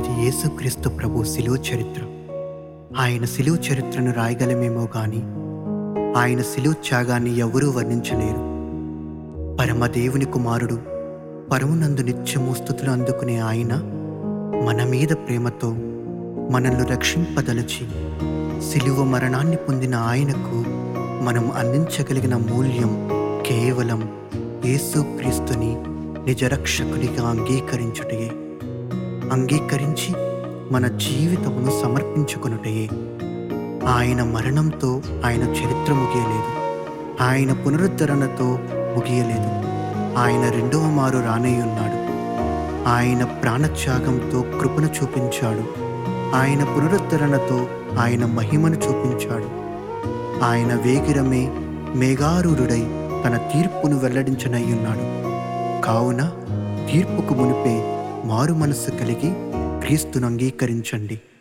ఇది యేసుక్రీస్తు ప్రభు శిలువ చరిత్ర ఆయన శిలువ చరిత్రను రాయగలమేమో గాని ఆయన శిలువ త్యాగాన్ని ఎవరూ వర్ణించలేరు పరమదేవుని కుమారుడు పరమునందు నిత్యము స్థుతులు అందుకునే ఆయన మన మీద ప్రేమతో మనల్ని రక్షింపదలచి శిలువ మరణాన్ని పొందిన ఆయనకు మనం అందించగలిగిన మూల్యం కేవలం యేసుక్రీస్తుని నిజరక్షకుడిగా అంగీకరించుటయే అంగీకరించి మన జీవితమును సమర్పించుకొనుటయే ఆయన మరణంతో ఆయన చరిత్ర ముగియలేదు ఆయన పునరుద్ధరణతో ముగియలేదు ఆయన రెండవ మారు రానయ్యున్నాడు ఆయన ప్రాణత్యాగంతో కృపను చూపించాడు ఆయన పునరుద్ధరణతో ఆయన మహిమను చూపించాడు ఆయన వేగిరమే మేఘారూరుడై తన తీర్పును వెల్లడించనయ్యున్నాడు కావున తీర్పుకు మునిపే మారు మనస్సు కలిగి క్రీస్తును అంగీకరించండి